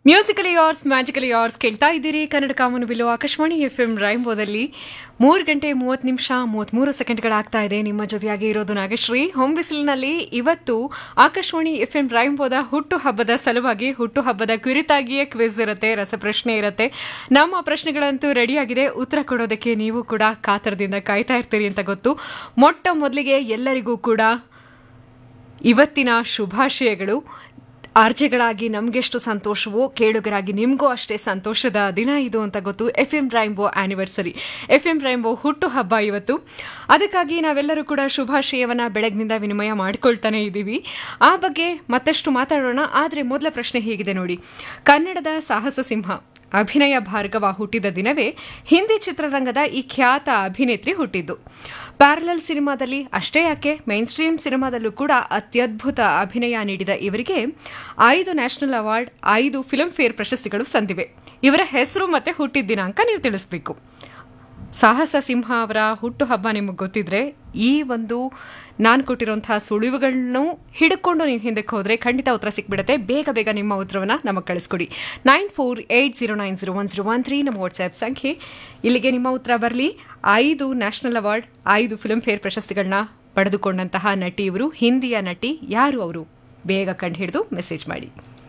musically ಯಾರ್ಸ್ magically yours ಕೇಳ್ತಾ ಇದ್ದೀರಿ ಕನ್ನಡ ಕಾಮನು ಬಿಲ್ಲು ಆಕಾಶವಾಣಿ ಎಫ್ ಎಂ ರೈಂಬೋದಲ್ಲಿ ಮೂರು ಗಂಟೆ ಮೂವತ್ತು ನಿಮಿಷ ಮೂವತ್ಮೂರು ಸೆಕೆಂಡ್ಗಳಾಗ್ತಾ ಇದೆ ನಿಮ್ಮ ಜೊತೆಯಾಗಿ ಇರೋದು ನಾಗಶ್ರೀ ಹೋಮ್ ಬಿಸಿಲಿನಲ್ಲಿ ಇವತ್ತು ಆಕಾಶವಾಣಿ ಎಫ್ ಎಂ ರೈಂಬೋದ ಹುಟ್ಟು ಹಬ್ಬದ ಸಲುವಾಗಿ ಹುಟ್ಟು ಹಬ್ಬದ ಕುರಿತಾಗಿಯೇ ಕ್ವಿಜ್ ಇರುತ್ತೆ ರಸಪ್ರಶ್ನೆ ಇರುತ್ತೆ ನಮ್ಮ ಪ್ರಶ್ನೆಗಳಂತೂ ರೆಡಿಯಾಗಿದೆ ಉತ್ತರ ಕೊಡೋದಕ್ಕೆ ನೀವು ಕೂಡ ಕಾತರದಿಂದ ಕಾಯ್ತಾ ಇರ್ತೀರಿ ಅಂತ ಗೊತ್ತು ಮೊಟ್ಟ ಮೊದಲಿಗೆ ಎಲ್ಲರಿಗೂ ಕೂಡ ಇವತ್ತಿನ ಶುಭಾಶಯಗಳು ಆರ್ಜೆಗಳಾಗಿ ನಮಗೆಷ್ಟು ಸಂತೋಷವೋ ಕೇಳುಗರಾಗಿ ನಿಮಗೂ ಅಷ್ಟೇ ಸಂತೋಷದ ದಿನ ಇದು ಅಂತ ಗೊತ್ತು F M rainbow anniversary F M rainbow ಹುಟ್ಟು ಹಬ್ಬ ಇವತ್ತು ಅದಕ್ಕಾಗಿ ನಾವೆಲ್ಲರೂ ಕೂಡ ಶುಭಾಶಯವನ್ನ ಬೆಳಗ್ನಿಂದ ವಿನಿಮಯ ಮಾಡ್ಕೊಳ್ತಾನೆ ಇದ್ದೀವಿ ಆ ಬಗ್ಗೆ ಮತ್ತಷ್ಟು ಮಾತಾಡೋಣ ಆದರೆ ಮೊದಲ ಪ್ರಶ್ನೆ ಹೇಗಿದೆ ನೋಡಿ ಕನ್ನಡದ ಸಾಹಸ ಸಿಂಹ ಅಭಿನಯ ಭಾರ್ಗವ ಹುಟ್ಟಿದ ದಿನವೇ ಹಿಂದಿ ಚಿತ್ರರಂಗದ ಈ ಖ್ಯಾತ ಅಭಿನೇತ್ರಿ ಹುಟ್ಟಿದ್ದು ಪ್ಯಾರಲಲ್ ಸಿನಿಮಾದಲ್ಲಿ ಅಷ್ಟೇ ಯಾಕೆ ಮೈನ್ ಸ್ಟ್ರೀಮ್ ಸಿನಿಮಾದಲ್ಲೂ ಕೂಡ ಅತ್ಯದ್ಭುತ ಅಭಿನಯ ನೀಡಿದ ಇವರಿಗೆ ಐದು ನ್ಯಾಷನಲ್ ಅವಾರ್ಡ್ ಐದು ಫಿಲ್ಮ್ ಫೇರ್ ಪ್ರಶಸ್ತಿಗಳು ಸಂದಿವೆ ಇವರ ಹೆಸರು ಮತ್ತೆ ಹುಟ್ಟಿದ ದಿನಾಂಕ ನೀವು ತಿಳಿಸ್ಬೇಕು ಸಾಹಸ ಸಿಂಹ ಅವರ ಹುಟ್ಟು ಹಬ್ಬ ನಿಮಗೆ ಗೊತ್ತಿದ್ರೆ ಈ ಒಂದು ನಾನು ಕೊಟ್ಟಿರುವಂತಹ ಸುಳಿವುಗಳನ್ನು ಹಿಡ್ಕೊಂಡು ನೀವು ಹಿಂದಕ್ಕೆ ಹೋದರೆ ಖಂಡಿತ ಉತ್ತರ ಸಿಕ್ಬಿಡುತ್ತೆ ಬೇಗ ಬೇಗ ನಿಮ್ಮ ಉತ್ತರವನ್ನು ನಮಗೆ ಕಳಿಸ್ಕೊಡಿ nine four eight zero nine zero one zero one three ನಮ್ಮ ವಾಟ್ಸ್ಆ್ಯಪ್ ಸಂಖ್ಯೆ ಇಲ್ಲಿಗೆ ನಿಮ್ಮ ಉತ್ತರ ಬರಲಿ ಐದು ನ್ಯಾಷನಲ್ ಅವಾರ್ಡ್ ಐದು ಫಿಲ್ಮ್ ಫೇರ್ ಪ್ರಶಸ್ತಿಗಳನ್ನ ಪಡೆದುಕೊಂಡಂತಹ ನಟಿ ಇವರು ಹಿಂದಿಯ ನಟಿ ಯಾರು ಅವರು ಬೇಗ ಕಂಡು ಹಿಡಿದು ಮೆಸೇಜ್ ಮಾಡಿ